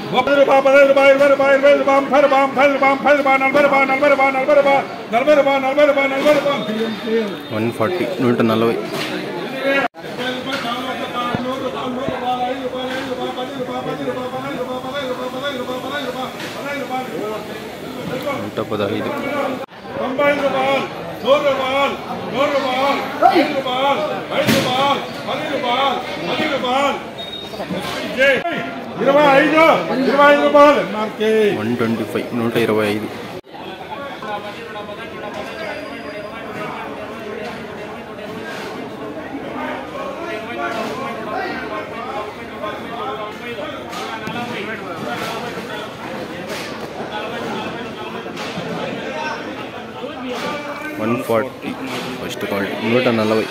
ముప్పై రూపాయలు పదహైదు రూపాయలు ఇరవై రూపాయలు ఇరవై రూపాయలు ముప్పై రూపాయలు ముప్పై రూపాయలు ముప్పై రూపాయలు నలభై రూపాయలు నలభై రూపాయలు నలభై రూపాయలు నలభై రూపాయలు నలభై రూపాయలు నలభై రూపాయలు వన్ ఫార్టీ నూట నలభై నూట పదహైదు తొంభై రూపాయలు నూరు రూపాయలు నూరు రూపాయలు ఐదు రూపాయలు ఐదు రూపాయలు పది రూపాయలు పది రూపాయలు ఇరవై ఐదు ఇరవై ఐదు రూపాయలు నాకు వన్ ట్వంటీ ఫైవ్ నూట ఇరవై ఐదు వన్ ఫార్టీ ఫస్ట్ క్వాలిటీ నూట నలభై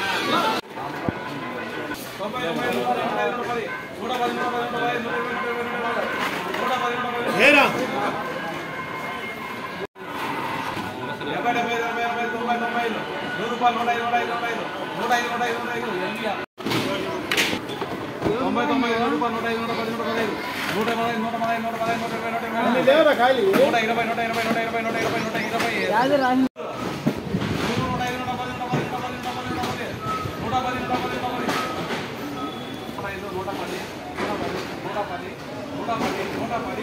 డెబ్బై డెబ్బై ఎనభై ఎనభై తొంభై తొంభై ఐదు నూరు రూపాయలు నూట ఐదు నూట ఐదు నూట ఐదు నూట ఐదు నూట ఐదు నూట ఐదు తొంభై తొంభై నూరు రూపాయలు నూట ఐదు నూట పది నూట పదహైదు నూట పదహైదు నూట పదహైదు నూట పదహైదు నూట ఇరవై నూట ఇరవై నూట ఇరవై నూట ఇరవై నూట ఇరవై నూట ఇరవై నూట ఇరవై నూట ఇరవై నూట ఐదు నూట పది నూట పది నూట పది నూట పది నూట పది నూట పది నూట పది నూట పది నూట ఐదు నూట పది నూట పది నూట పది నూట పది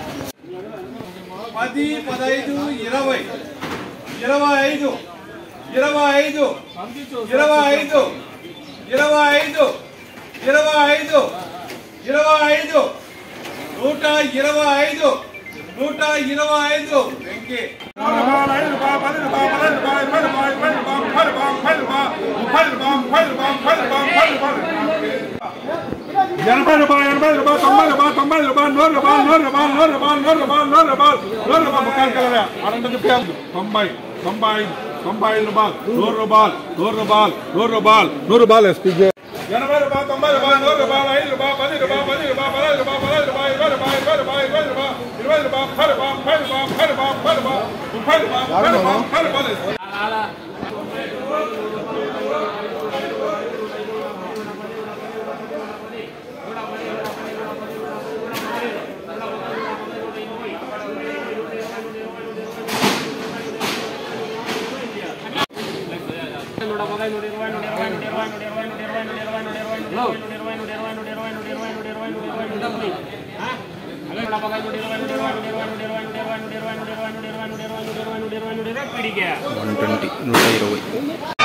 పది పదహైదు ఇరవై ఇరవై ఐదు ఇరవై ఐదు ఇరవై ఐదు ఇరవై ఐదు ఇరవై ఐదు ఇరవై ఐదు నూట ఇరవై ఐదు నూట ఇరవై ఐదు వెంకీ ఎనభై రూపాయలు ఎనభై రూపాయలు తొంభై రూపాయలు తొంభై రూపాయలు నూరు రూపాయలు నూరు రూపాయలు నూరు రూపాయలు నూరు రూపాయలు నూరు రూపాయలు నూరు రూపాయలు ముక్కలు కలరా అనంత చెప్పాను తొంభై తొంభై ఐదు తొంభై ఐదు రూపాయలు నూరు రూపాయలు నూరు రూపాయలు నూరు రూపాయలు నూరు రూపాయలు ఎస్పీజే ఎనభై రూపాయలు తొంభై రూపాయలు నూరు రూపాయలు ఐదు రూపాయలు పది రూపాయలు పది రూపాయలు పదహైదు రూపాయలు పదహైదు రూపాయలు ఇరవై రూపాయలు ఇరవై రూపాయలు ఇరవై రూపాయలు ఇరవై రూపాయలు ముప్పై రూపాయలు ముప్పై రూపాయలు ముప్పై రూపాయలు ముప్పై రూపాయలు ముప్పై రూపాయలు ముప్పై రూపాయలు వన్ ట్వంటీ నూట ఇరవై